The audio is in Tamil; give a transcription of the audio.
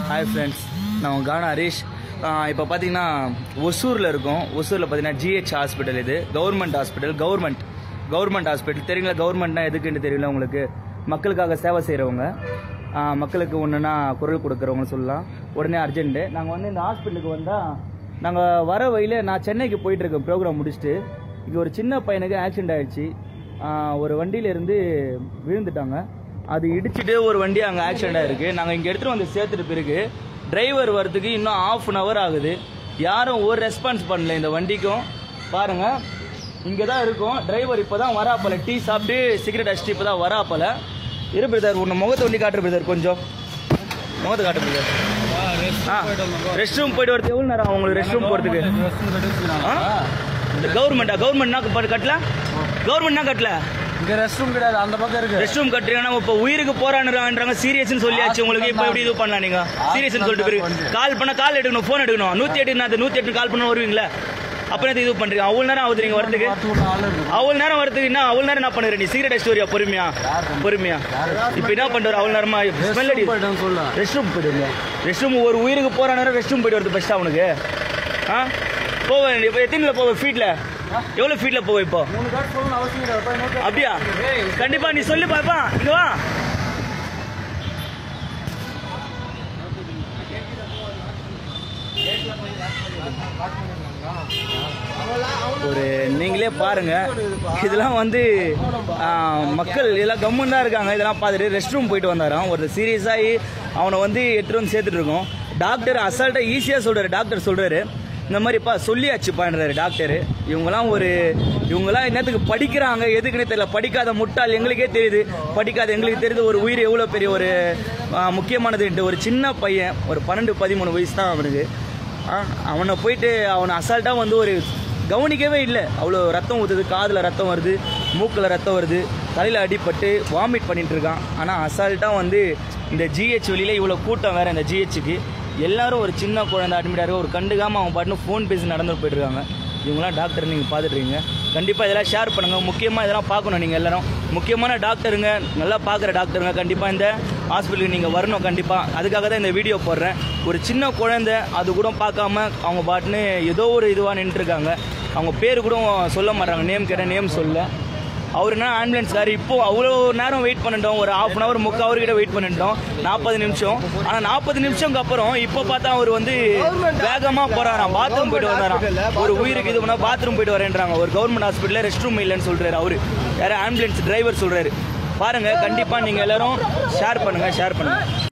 ஹாய் ஃப்ரெண்ட்ஸ் நான் கானா ஹரீஷ் இப்போ பார்த்தீங்கன்னா ஒசூரில் இருக்கோம் ஒசூரில் பார்த்தீங்கன்னா ஜிஹெச் ஹாஸ்பிட்டல் இது government hospital government government hospital தெரியுங்களா கவர்மெண்ட்னா எதுக்குன்னு தெரியல உங்களுக்கு மக்களுக்காக சேவை செய்கிறவங்க மக்களுக்கு ஒன்றுனா குரல் கொடுக்குறவங்க சொல்லலாம் உடனே அர்ஜென்ட்டு நாங்கள் வந்து இந்த ஹாஸ்பிட்டலுக்கு வந்தால் நாங்கள் வர வழியில நான் சென்னைக்கு போயிட்டுருக்கேன் ப்ரோக்ராம் முடிச்சுட்டு இங்கே ஒரு சின்ன பையனுக்கு ஆக்சிடென்ட் ஆயிடுச்சு ஆஹ் ஒரு வண்டியிலேருந்து விழுந்துட்டாங்க அது இடிச்சிட்டு ஒரு வண்டி அங்கே ஆக்சிடென்ட் ஆயிருக்கு நாங்கள் இங்கே எடுத்துகிட்டு வந்து சேர்த்துட்டு பிறகு டிரைவர் வரதுக்கு இன்னும் ஆஃப் அன் ஹவர் ஆகுது யாரும் ஒரு ரெஸ்பான்ஸ் பண்ணல இந்த வண்டிக்கும் பாருங்க இங்கே தான் இருக்கும் டிரைவர் இப்போ தான் வராப்பல டீ சாப்பிட்டு சிகரெட் அடிச்சுட்டு இப்போ தான் வராப்பல இரு பிரதர் உன்னை முகத்தை ஒண்டி காட்டுற பிரதர் கொஞ்சம் முகத்தை காட்டு பிரதர் ஆ ரெஸ்ட் ரூம் போயிட்டு வரது எவ்வளோ நேரம் ஆகும் உங்களுக்கு ரெஸ்ட் ரூம் போகிறதுக்கு கவர்மெண்டா கவர்மெண்ட்னா கட்டல கவர்மெண்ட்னா கட்டல இங்க ரெஸ்ட் ரூம் கிடையாது அந்த பக்கம் இருக்கு ரெஸ்ட் ரூம் கட்டுறீங்கன்னா இப்போ உயிருக்கு போராடுறாங்க சீரியஸ்னு சொல்லியாச்சு உங்களுக்கு இப்போ எப்படி இது பண்ணலாம் நீங்க சீரியஸ்னு சொல்லிட்டு பிறகு கால் பண்ணா கால் எடுக்கணும் ஃபோன் எடுக்கணும் நூத்தி எட்டு அது நூத்தி எட்டு கால் பண்ண வருவீங்களா அப்புறம் எதுக்கு இது பண்றீங்க அவ்வளவு நேரம் ஆகுது நீங்க வரதுக்கு பார்த்து ஆள் இருக்கு அவ்வளவு நேரம் வரதுக்கு என்ன அவ்வளவு நேரம் என்ன பண்ணுற நீ சிகரெட் ஸ்டோரியா பொறுமையா பொறுமையா இப்போ என்ன பண்ற அவ்வளவு நேரமா ஸ்மெல் அடி போயிட்டேன்னு சொல்லு ரெஸ்ட் ரூம் போயிடுங்க ரெஸ்ட் ரூம் ஒரு உயிருக்கு போற நேரம் ரெஸ்ட் ரூம் போயிட்டு வருது பெஸ்ட் அவனுக்கு ஆ போவேன் இப்போ எத்தனைல போவ ஃபீட்ல எவ்வளவு ஃபீட்ல போவ இப்போ மூணு கார்டு சொல்லணும் அவசியம் கிடையாது போய் நோட்டு அப்படியா கண்டிப்பா நீ சொல்லு பாப்பா இங்க வா ஒரு நீங்களே பாருங்க இதெல்லாம் வந்து ஆ, மக்கள் இதெல்லாம் கம்முன்னு தான் இருக்காங்க இதெல்லாம் பார்த்துட்டு ரெஸ்ட் ரூம் போயிட்டு வந்தாராம் ஒரு சீரியஸ் ஆகி அவனை வந்து எடுத்துட்டு வந்து சேர்த்துட்டு இருக்கோம் டாக்டர் அசால்ட்டாக ஈஸியாக சொல்றாரு டாக்டர் சொல்றாரு இந்த மாதிரிப்பா சொல்லியாச்சுப்பான்றாரு டாக்டர் இவங்கெல்லாம் ஒரு இவங்கெல்லாம் என்னத்துக்கு படிக்கிறாங்க எதுக்குன்னே தெரியல படிக்காத முட்டாள் எங்களுக்கே தெரியுது படிக்காத எங்களுக்கு தெரியுது ஒரு உயிர் எவ்வளோ பெரிய ஒரு ஆ, முக்கியமானதுன்ட்டு ஒரு சின்ன பையன் ஒரு பன்னெண்டு பதிமூணு வயசு தான் அவனுக்கு ஆ, அவனை போயிட்டு அவனை அசால்ட்டாக வந்து ஒரு கவனிக்கவே இல்லை அவ்வளோ ரத்தம் ஊற்றுது காதில் ரத்தம் வருது மூக்கில் ரத்தம் வருது தலையில் அடிபட்டு வாமிட் பண்ணிட்டு இருக்கான் ஆனால் அசால்ட்டாக வந்து இந்த ஜிஹெச் வெளியில் இவ்வளோ கூட்டம் வேறு இந்த ஜிஹெச்சுக்கு எல்லாரும் ஒரு சின்ன குழந்தை அட்மிட் ஆகிருக்கு ஒரு கண்டுக்காமல் அவங்க பாட்டுன்னு ஃபோன் பேசி நடந்து போயிட்டுருக்காங்க இவங்களாம் டாக்டர் நீங்கள் பார்த்துட்ருக்கீங்க கண்டிப்பாக இதெல்லாம் ஷேர் பண்ணுங்கள் முக்கியமாக இதெல்லாம் பார்க்கணும் நீங்கள் எல்லாரும் முக்கியமான டாக்டருங்க நல்லா பார்க்குற டாக்டருங்க கண்டிப்பாக இந்த ஹாஸ்பிட்டலுக்கு நீங்கள் வரணும் கண்டிப்பாக அதுக்காக தான் இந்த வீடியோ போடுறேன் ஒரு சின்ன குழந்தை அது கூட பார்க்காம அவங்க பாட்டுன்னு ஏதோ ஒரு இதுவாக நின்றுருக்காங்க அவங்க பேர் கூட சொல்ல மாட்டாங்க நேம் கேட்டால் நேம் சொல்ல அவர் என்ன ஆம்புலன்ஸ் கார் இப்போ அவ்வளோ நேரம் வெயிட் பண்ணிட்டோம் ஒரு ஹாஃப் அன் ஹவர் முக்கால் ஹவர் கிட்ட வெயிட் பண்ணிட்டோம் நாற்பது நிமிஷம் ஆனால் நாற்பது நிமிஷம்க்கு அப்புறம் இப்போ பார்த்தா அவர் வந்து வேகமாக போறாராம் பாத்ரூம் போயிட்டு வந்தாராம் ஒரு உயிருக்கு இது பண்ணா பாத்ரூம் போயிட்டு வரேன்றாங்க ஒரு கவர்மெண்ட் ஹாஸ்பிட்டலில் ரெஸ்ட் ரூம் இல்லைன்னு சொல்றாரு அவரு யாரும் ஆம்புலன்ஸ் டிரைவர் சொல்றாரு பாருங்க கண்டிப்பாக நீங்கள் எல்லாரும் ஷேர் பண்ணுங்க ஷேர் பண்ணுங்க